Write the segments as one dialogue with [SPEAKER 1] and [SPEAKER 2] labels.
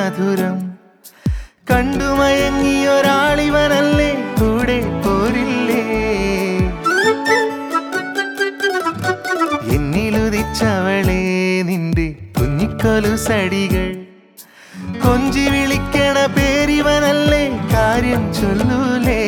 [SPEAKER 1] മധുരം കണ്ടുമയങ്ങിയൊരാളിവനല്ലേ കൂടെ പോരില്ലേ എന്നിലുദിച്ചവളെ നിന്റെ കുഞ്ഞിക്കൊലു സടികൾ കൊഞ്ചി വിളിക്കണ പേരിവനല്ലേ കാര്യം ചൊല്ലൂലേ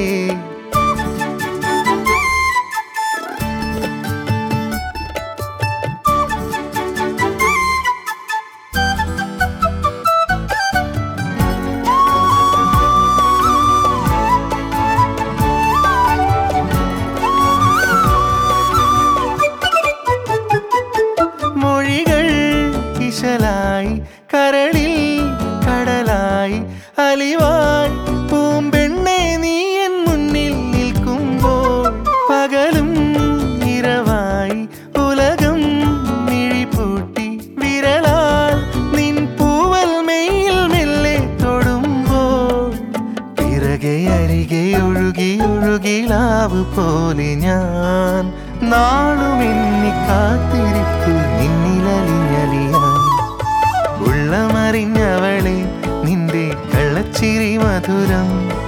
[SPEAKER 1] മൊഴികൾ ഇശലായി കരളിൽ കടലായി അലിവായി പൂമ്പെണ്ണെ നീ എൻ മുന്നിൽ നിൽക്കുമ്പോൾ പകലും ഇരവായി ഉലകം മിഴിപൂട്ടി വിരലാൽ നിൻ പൂവൽ മെയിൽ മെല്ലെ തൊടുമ്പോൾ പിറകെ അരികെ ഒഴുകി ഒഴുകിലാവ് പോലെ ഞാൻ നാളുമെന്നി കാത്തിരിപ്പു നിന്നിലലിഞ്ഞലിയാൻ ഉള്ളമറിഞ്ഞവളെ നിന്റെ കള്ളച്ചിരി മധുരം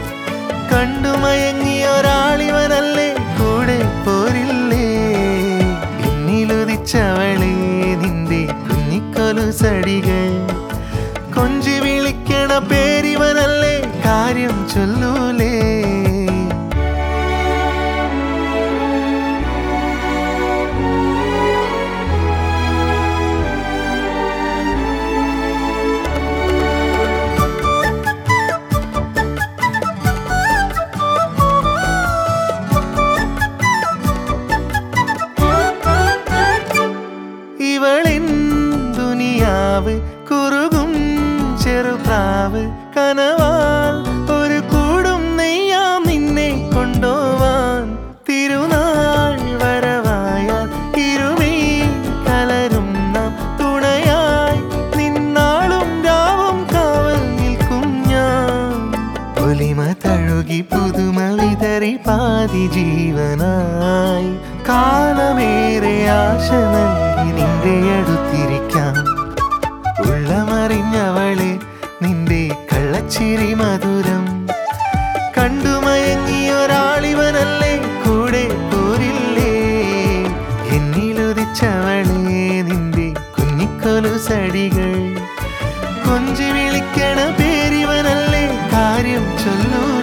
[SPEAKER 1] കണ്ടുമയങ്ങിയൊരാളിവനല്ലേ കൂടെ പോരില്ലേ എന്നിലുദിച്ചവളെ നിന്റെ കുഞ്ഞിക്കൊലു സടികൾ കൊഞ്ചി വിളിക്കണ പേരിവനല്ലേ കാര്യം ചൊല്ലൂലേ ഇവളിൻ ദുനിയാവ് കുറുകും ചെറുപ്രാവ് കനവാൽ ഒരു കൂടും നെയ്യാം നിന്നെ കൊണ്ടോവാൻ തിരുനാൾ വരവായാൽ ഇരുമീ കലരും നാം തുണയായി നിന്നാളും രാവും കാവൽ നിൽക്കും ഞാൻ ഒലിമ തഴുകി പുതുമ വിതറി പാതി ജീവനായി കാലമേറെ ആശ നൽകി നിന്റെ അടുത്തിരിക്കാം ഉള്ളമറിഞ്ഞവളെ നിന്റെ കള്ളച്ചിരി മധുരം കണ്ടുമയങ്ങിയൊരാളിവനല്ലേ കൂടെ പോരില്ലേ എന്നിലുദിച്ചവളെ നിന്റെ കുഞ്ഞിക്കൊലു സടികൾ കൊഞ്ചി വിളിക്കണ പേരിവനല്ലേ കാര്യം ചൊല്ലൂ